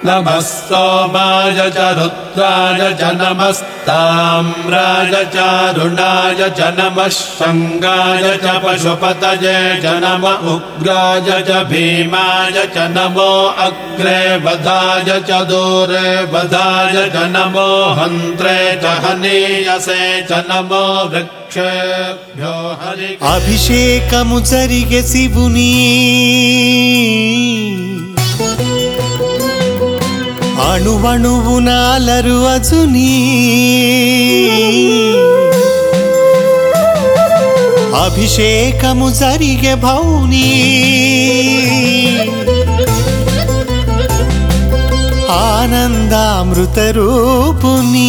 नमः सोमाय च रुद्राय च नमस्ताम्राय चारुणाय च नमः शङ्गाय च पशुपतये च नम उग्राय च भीमाय च नमो अग्रे वधाय च दूरे वधाय च नमो हन्त्रे च हनीयसे च नमो वृक्षेभ्यो हरि అభిషేకము జరిగే శివుని అణువణువున అలరు అజుని అభిషేకము జరిగే భౌని ఆనందామృత రూపుని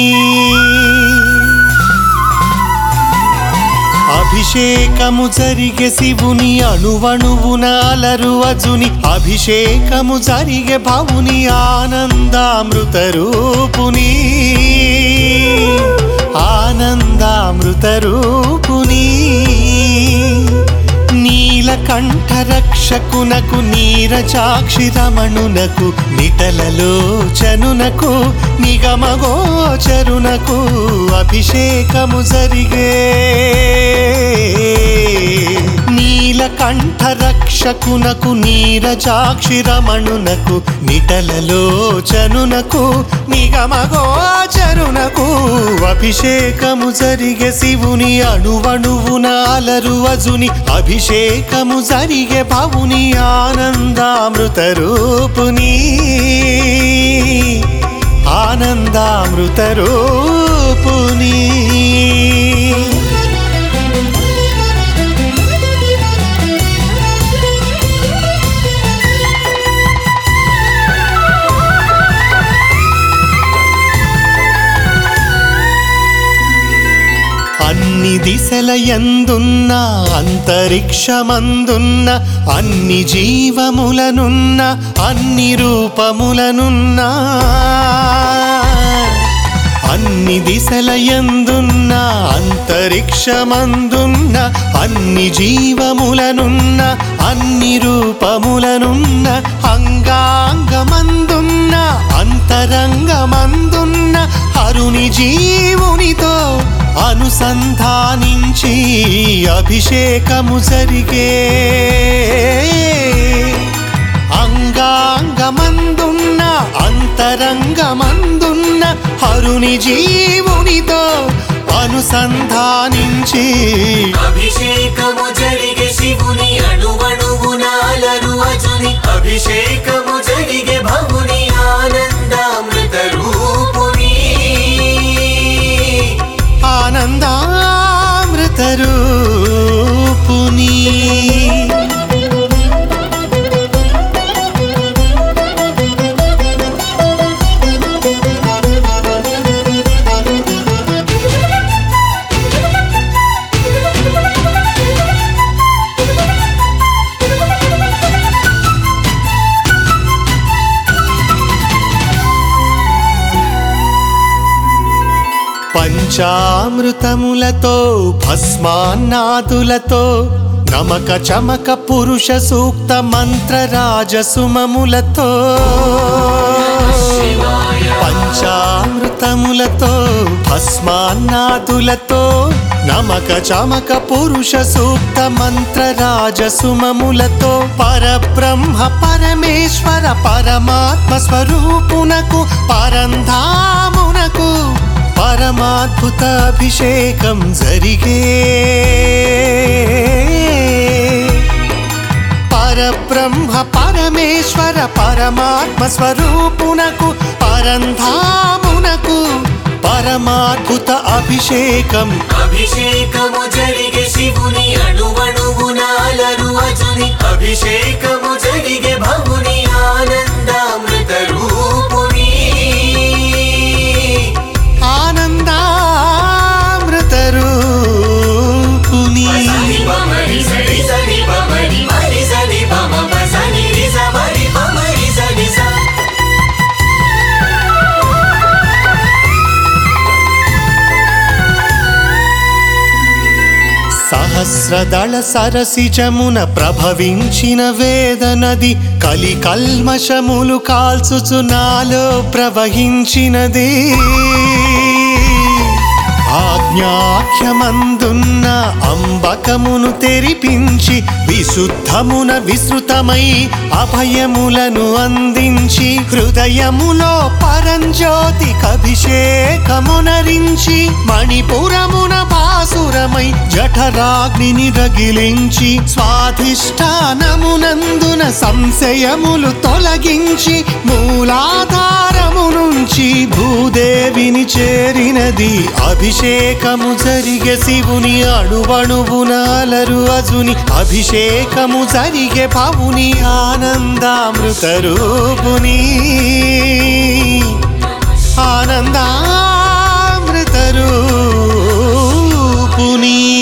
అభిషేకము జరిగే శివుని అణువణువున అలరు అజుని అభిషేకము జరిగే భవుని ఆనందామృత రూపుని ఆనందామృత రూపుని నీలకంఠ రక్షకునకు నీరచాక్షి రమణునకు నిటలలోచనునకు నిగమగోచరునకు అభిషేకము జరిగే నీలకంఠ రక్షకునకు నీరచాక్షి రమణునకు నిటలలోచనునకు నిగమగోచరునకు అభిషేకము జరిగే శివుని అణువణువున అలరు అజుని అభిషేకము జరిగే భవుని ఆనందామృత రూపుని ఆనందామృత రూపుని అన్ని దిశల ఎందున్న అంతరిక్షమందున్న అన్ని జీవములనున్న అన్ని రూపములనున్న అన్ని దిశల ఎందున్న అంతరిక్షమందున్న అన్ని జీవములనున్న అన్ని రూపములనున్న అంగాంగమందున్న అంతరంగమందున్న హరుని జీవునితో అనుసంధానించి అభిషేకము జరిగే అంగాంగమందున్న అంతరంగమందున్న హరుని జీవునితో అనుసంధానించి అభిషేకము జరిగే శివుని అణువణువునాలరు అజుని అభిషేకము జరిగే భవుని ఆనందామృత రూపుని ఆనందామృత రూపుని పంచామృతములతో భస్మాన్నాదులతో నమక చమక పురుష సూక్త మంత్ర రాజసుమములతో పంచామృతములతో భస్మాన్నాదులతో నమక చమక పురుష సూక్త మంత్ర రాజసుమములతో పరబ్రహ్మ పరమేశ్వర పరమాత్మ స్వరూపునకు పరంధామునకు పరమాద్భుత అభిషేకం జరిగే పరబ్రహ్మ పరమేశ్వర పరమాత్మ స్వరూపునకు పరంధామునకు పరమాద్భుత అభిషేకం అభిషేకము జరిగే శివుని అణువణువునాలరు అజుని అభిషేకము జరిగే భవుని ఆనందామృత రూపుని ఆనందామృత రూపుని సని పమరి సని సని పమరి మరి సని పమ సని రిస మరి పమరి సని స సహస్ర సహస్రదళ సరసిజమున ప్రభవించిన వేదనది కలి కల్మషములు కాల్చుచు నాలో ప్రవహించినది ఆజ్ఞాఖ్యమందున్న అంబకమును తెరిపించి విశుద్ధమున విస్తృతమై అభయములను అందించి హృదయములో పరంజ్యోతి అభిషేకమునరించి మణిపురమున బాసురమై జఠరాగ్నిని రగిలించి స్వాధిష్టానమునందున సంశయములు తొలగించి మూలాధారము నుంచి భూదేవిని చేరినది అభిషేకము జరిగే శివుని అణువణువున అలరు అజుని అభిషేకము జరిగే పవుని ఆనందామృత రూపుని ఆనందామృత రూపుని